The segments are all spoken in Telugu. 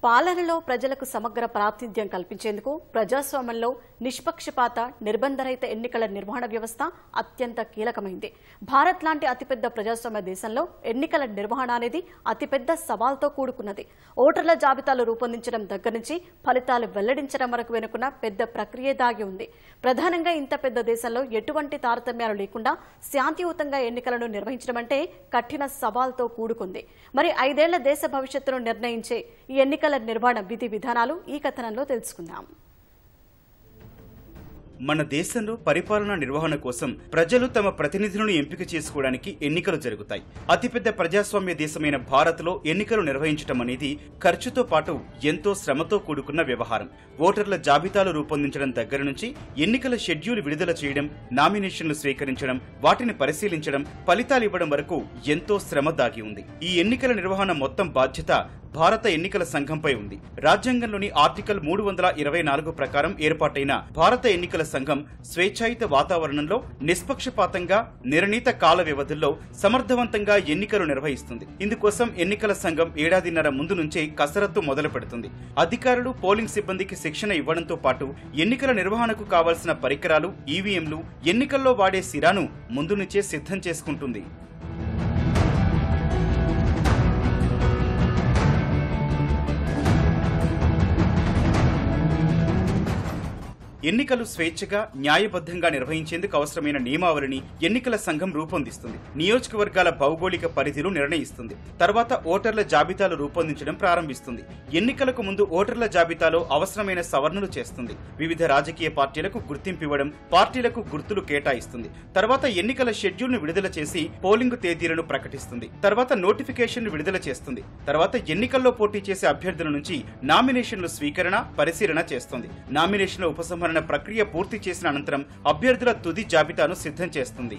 పాలనలో ప్రజలకు సమగ్ర ప్రాతినిధ్యం కల్పించేందుకు ప్రజాస్వామ్యంలో నిష్పక్షపాత నిర్బంధరహిత ఎన్నికల నిర్వహణ వ్యవస్థ అత్యంత కీలకమైంది భారత్ లాంటి అతిపెద్ద ప్రజాస్వామ్య దేశంలో ఎన్నికల నిర్వహణ అనేది అతిపెద్ద సవాల్తో కూడుకున్నది ఓటర్ల జాబితాలు రూపొందించడం దగ్గర నుంచి ఫలితాలు వెల్లడించడం వరకు వెనుకున్న పెద్ద ప్రక్రియ దాగి ఉంది ప్రధానంగా ఇంత పెద్ద దేశంలో ఎటువంటి తారతమ్యాలు లేకుండా శాంతియుతంగా ఎన్నికలను నిర్వహించడం అంటే కఠిన సవాల్తో కూడుకుంది మరి ఐదేళ్ల దేశ భవిష్యత్తును నిర్ణయించే ఈ ఎన్నికల నిర్వహణ విధి విధానాలు ఈ కథనంలో తెలుసుకుందాం మన దేశంలో పరిపాలనా నిర్వహణ కోసం ప్రజలు తమ ప్రతినిధులను ఎంపిక చేసుకోవడానికి ఎన్నికలు జరుగుతాయి అతిపెద్ద ప్రజాస్వామ్య దేశమైన భారత్లో ఎన్నికలు నిర్వహించడం అనేది ఖర్చుతో పాటు ఎంతో శ్రమతో కూడుకున్న వ్యవహారం ఓటర్ల జాబితాలు రూపొందించడం దగ్గర నుంచి ఎన్నికల షెడ్యూల్ విడుదల చేయడం నామినేషన్లు స్వీకరించడం వాటిని పరిశీలించడం ఫలితాలు ఇవ్వడం వరకు ఎంతో శ్రమ దాగి ఉంది ఈ ఎన్నికల నిర్వహణ మొత్తం బాధ్యత భారత ఎన్నికల సంఘంపై ఉంది రాజ్యాంగంలోని ఆర్టికల్ మూడు వందల ఇరవై నాలుగు ప్రకారం ఏర్పాటైన భారత ఎన్నికల సంఘం స్వేచ్ఛాయుత వాతావరణంలో నిష్పక్షపాతంగా నిర్ణీత కాల వ్యవధుల్లో సమర్థవంతంగా ఎన్నికలు నిర్వహిస్తుంది ఇందుకోసం ఎన్నికల సంఘం ఏడాదిన్నర ముందు నుంచే కసరత్తు మొదలు పెడుతుంది అధికారులు పోలింగ్ సిబ్బందికి శిక్షణ ఇవ్వడంతో పాటు ఎన్నికల నిర్వహణకు కావాల్సిన పరికరాలు ఈవీఎంలు ఎన్నికల్లో వాడే సిరాను ముందు నుంచే సిద్ధం చేసుకుంటుంది ఎన్నికలు స్వేచ్ఛగా న్యాయబద్ధంగా నిర్వహించేందుకు అవసరమైన నియమావళిని ఎన్నికల సంఘం రూపొందిస్తుంది నియోజకవర్గాల భౌగోళిక పరిధిలు నిర్ణయిస్తుంది తర్వాత ఓటర్ల జాబితాలు రూపొందించడం ప్రారంభిస్తుంది ఎన్నికలకు ముందు ఓటర్ల జాబితాలో అవసరమైన సవరణలు చేస్తుంది వివిధ రాజకీయ పార్టీలకు గుర్తింపు ఇవ్వడం పార్టీలకు గుర్తులు కేటాయిస్తుంది తర్వాత ఎన్నికల షెడ్యూల్ ను విడుదల చేసి పోలింగ్ తేదీలను ప్రకటిస్తుంది తర్వాత నోటిఫికేషన్లు విడుదల చేస్తుంది తర్వాత ఎన్నికల్లో పోటీ చేసే అభ్యర్థుల నుంచి నామినేషన్లు స్వీకరణ పరిశీలన చేస్తుంది నామినేషన్ల ఉపసంహరణ ప్రక్రియ పూర్తి చేసిన అనంతరం అభ్యర్థుల తుది జాబితాను సిద్ధం చేస్తుంది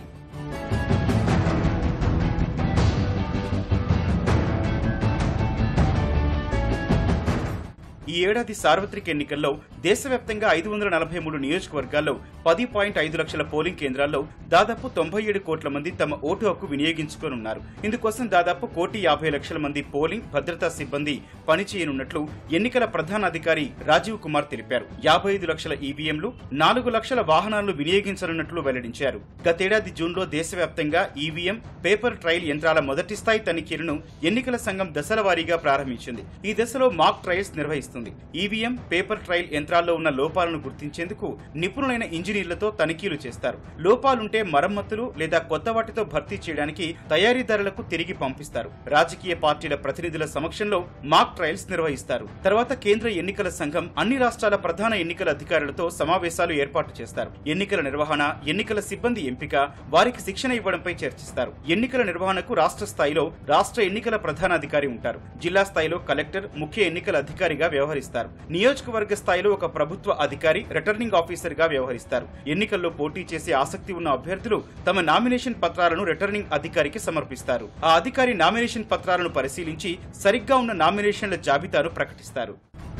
ఈ ఏడాది సార్వత్రిక ఎన్నికల్లో దేశవ్యాప్తంగా ఐదు వందల నలభై మూడు నియోజకవర్గాల్లో పది పాయింట్ ఐదు లక్షల పోలింగ్ కేంద్రాల్లో దాదాపు తొంభై ఏడు కోట్ల మంది తమ ఓటు హక్కు వినియోగించుకోనున్నారు ఇందుకోసం దాదాపు కోటి యాభై లక్షల మంది పోలింగ్ భద్రతా సిబ్బంది పనిచేయనున్నట్లు ఎన్నికల ప్రధాన అధికారి రాజీవ్ కుమార్ తెలిపారు యాభై ఐదు లక్షల ఈవీఎంలు నాలుగు లక్షల వాహనాలను వినియోగించనున్నట్లు వెల్లడించారు గతేడాది జూన్లో దేశవ్యాప్తంగా ఈవీఎం పేపర్ ట్రయల్ యంత్రాల మొదటి స్థాయి తనిఖీలను ఎన్నికల సంఘం దశల వారీగా ప్రారంభించింది ఈ దశలో మాక్ ట్రయల్స్ నిర్వహిస్తుంది ఈవీఎం పేపర్ ట్రయల్ యంత్రాల్లో ఉన్న లోపాలను గుర్తించేందుకు నిపుణులైన ఇంజనీర్లతో తనిఖీలు చేస్తారు లోపాలుంటే మరమ్మతులు లేదా కొత్త వాటితో భర్తీ చేయడానికి తయారీదారులకు తిరిగి పంపిస్తారు రాజకీయ పార్టీల ప్రతినిధుల సమక్షంలో మాక్ ట్రయల్స్ నిర్వహిస్తారు తర్వాత కేంద్ర ఎన్నికల సంఘం అన్ని రాష్ట్రాల ప్రధాన ఎన్నికల అధికారులతో సమావేశాలు ఏర్పాటు చేస్తారు ఎన్నికల నిర్వహణ ఎన్నికల సిబ్బంది ఎంపిక వారికి శిక్షణ ఇవ్వడంపై చర్చిస్తారు ఎన్నికల నిర్వహణకు రాష్ట్ర స్థాయిలో రాష్ట్ర ఎన్నికల ప్రధాన అధికారి ఉంటారు జిల్లా స్థాయిలో కలెక్టర్ ముఖ్య ఎన్నికల అధికారిగా వ్యవహరిస్తారు నియోజకవర్గ స్థాయిలో ఒక ప్రభుత్వ అధికారి రిటర్నింగ్ ఆఫీసర్ గా వ్యవహరిస్తారు ఎన్నికల్లో పోటీ చేసే ఆసక్తి ఉన్న అభ్యర్థులు తమ నామినేషన్ పత్రాలను రిటర్నింగ్ అధికారికి సమర్పిస్తారు ఆ అధికారి నామినేషన్ పత్రాలను పరిశీలించి సరిగ్గా ఉన్న నామినేషన్ల జాబితాను ప్రకటిస్తారు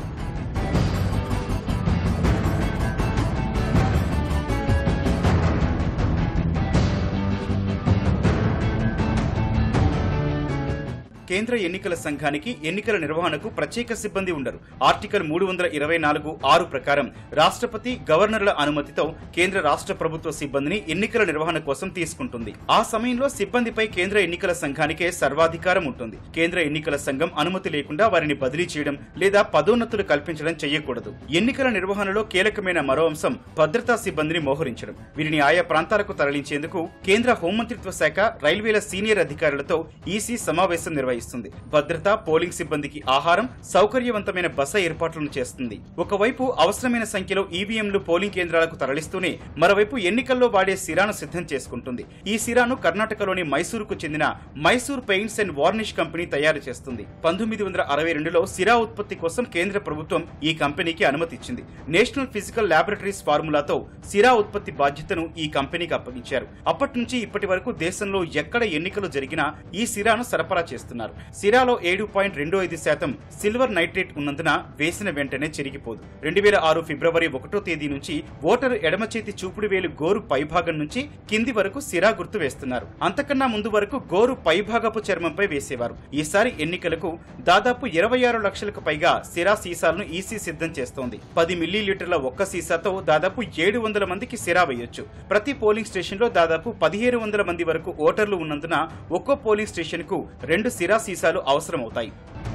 కేంద్ర ఎన్నికల సంఘానికి ఎన్నికల నిర్వహణకు ప్రత్యేక సిబ్బంది ఉండరు ఆర్టికల్ మూడు వందల ఇరవై నాలుగు ఆరు ప్రకారం రాష్ట్రపతి గవర్నర్ల అనుమతితో కేంద్ర రాష్ట్ర ప్రభుత్వ సిబ్బందిని ఎన్నికల నిర్వహణ కోసం తీసుకుంటుంది ఆ సమయంలో సిబ్బందిపై కేంద్ర ఎన్నికల సంఘానికే సర్వాధికారం ఉంటుంది కేంద్ర ఎన్నికల సంఘం అనుమతి లేకుండా వారిని బదిలీ చేయడం లేదా పదోన్నతులు కల్పించడం చేయకూడదు ఎన్నికల నిర్వహణలో కీలకమైన మరో అంశం భద్రతా సిబ్బందిని మోహరించడం వీరిని ఆయా ప్రాంతాలకు తరలించేందుకు కేంద్ర హోంమంత్రిత్వ శాఖ రైల్వేల సీనియర్ అధికారులతో ఈసీ సమావేశం నిర్వహిస్తుంది భద్రత పోలింగ్ సిబ్బందికి ఆహారం సౌకర్యవంతమైన బస ఏర్పాట్లను చేస్తుంది ఒకవైపు అవసరమైన సంఖ్యలో ఈవీఎంలు పోలింగ్ కేంద్రాలకు తరలిస్తూనే మరోవైపు ఎన్నికల్లో వాడే సిరాను సిద్ధం చేసుకుంటుంది ఈ సిరాను కర్ణాటకలోని మైసూరుకు చెందిన Mysore Paints and Varnish company తయారు చేస్తుంది పంతొమ్మిది వందల అరవై రెండులో సిరా ఉత్పత్తి కోసం కేంద్ర ప్రభుత్వం ఈ కంపెనీకి అనుమతి ఇచ్చింది నేషనల్ ఫిజికల్ ల్యాబొరేటరీస్ ఫార్ములాతో సిరా ఉత్పత్తి బాధ్యతను ఈ కంపెనీకి అప్పగించారు అప్పటి నుంచి ఇప్పటి వరకు దేశంలో ఎక్కడ ఎన్నికలు జరిగినా ఈ సిరాను సరఫరా చేస్తున్నారు చెబుతున్నారు సిరాలో ఏడు పాయింట్ రెండు ఐదు శాతం సిల్వర్ నైట్రేట్ ఉన్నందున వేసిన వెంటనే చెరిగిపోదు రెండు వేల ఆరు ఫిబ్రవరి ఒకటో తేదీ నుంచి ఓటరు ఎడమ చేతి చూపుడు వేలు గోరు పైభాగం నుంచి కింది వరకు సిరా గుర్తు వేస్తున్నారు అంతకన్నా ముందు వరకు గోరు పైభాగపు చర్మంపై వేసేవారు ఈసారి ఎన్నికలకు దాదాపు ఇరవై ఆరు లక్షలకు పైగా సిరా సీసాలను ఈసీ సిద్ధం చేస్తోంది పది మిల్లీలీటర్ల ఒక్క సీసాతో దాదాపు ఏడు వందల మందికి సిరా వేయొచ్చు ప్రతి పోలింగ్ స్టేషన్ లో దాదాపు పదిహేను వందల మంది వరకు ఓటర్లు ఉన్నందున ఒక్కో పోలింగ్ స్టేషన్ కు రెండు సిరా సీసాలు అవసరమవుతాయి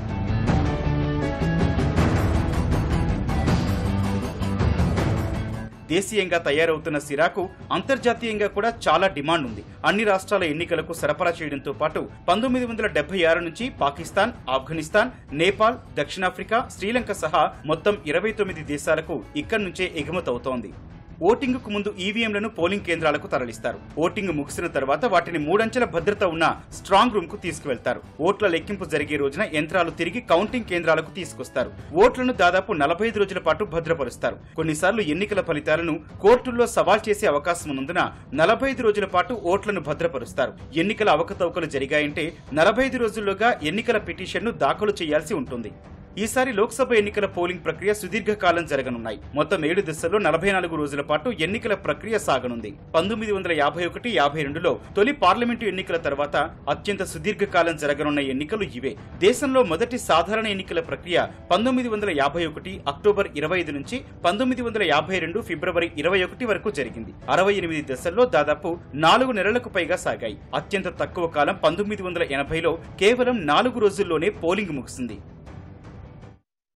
దేశీయంగా తయారవుతున్న సిరాకు అంతర్జాతీయంగా కూడా చాలా డిమాండ్ ఉంది అన్ని రాష్ట్రాల ఎన్నికలకు సరఫరా చేయడంతో పాటు పంతొమ్మిది వందల డెబ్బై ఆరు నుంచి పాకిస్తాన్ ఆఫ్ఘనిస్తాన్ నేపాల్ దక్షిణాఫ్రికా శ్రీలంక సహా మొత్తం ఇరవై తొమ్మిది దేశాలకు ఇక్కడి నుంచే ఎగుమతవుతోంది ఓటింగ్ కు ముందు ఈవీఎంలను పోలింగ్ కేంద్రాలకు తరలిస్తారు ఓటింగ్ ముగిసిన తర్వాత వాటిని మూడంచెల భద్రత ఉన్న స్ట్రాంగ్ రూమ్ కు తీసుకువెళ్తారు ఓట్ల లెక్కింపు జరిగే రోజున యంత్రాలు తిరిగి కౌంటింగ్ కేంద్రాలకు తీసుకొస్తారు ఓట్లను దాదాపు నలభై ఐదు రోజుల పాటు భద్రపరుస్తారు కొన్నిసార్లు ఎన్నికల ఫలితాలను కోర్టుల్లో సవాల్ చేసే అవకాశం ఉన్నందున నలభై ఐదు రోజుల పాటు ఓట్లను భద్రపరుస్తారు ఎన్నికల అవకతవకలు జరిగాయంటే నలభై ఐదు రోజుల్లోగా ఎన్నికల పిటిషన్ను దాఖలు చేయాల్సి ఉంటుంది ఈసారి లోక్సభ ఎన్నికల పోలింగ్ ప్రక్రియ సుదీర్ఘకాలం జరగనున్నాయి మొత్తం ఏడు దశల్లో నలభై నాలుగు రోజుల పాటు ఎన్నికల ప్రక్రియ సాగనుంది పంతొమ్మిది వందల యాభై ఒకటి యాభై రెండులో తొలి పార్లమెంటు ఎన్నికల తర్వాత అత్యంత సుదీర్ఘకాలం జరగనున్న ఎన్నికలు ఇవే దేశంలో మొదటి సాధారణ ఎన్నికల ప్రక్రియ పంతొమ్మిది వందల యాభై ఒకటి అక్టోబర్ ఇరవై ఐదు నుంచి పంతొమ్మిది వందల యాభై రెండు ఫిబ్రవరి ఇరవై ఒకటి వరకు జరిగింది అరవై ఎనిమిది దశల్లో దాదాపు నాలుగు నెలలకు పైగా సాగాయి అత్యంత తక్కువ కాలం పంతొమ్మిది వందల ఎనభైలో కేవలం నాలుగు రోజుల్లోనే పోలింగ్ ముగిసింది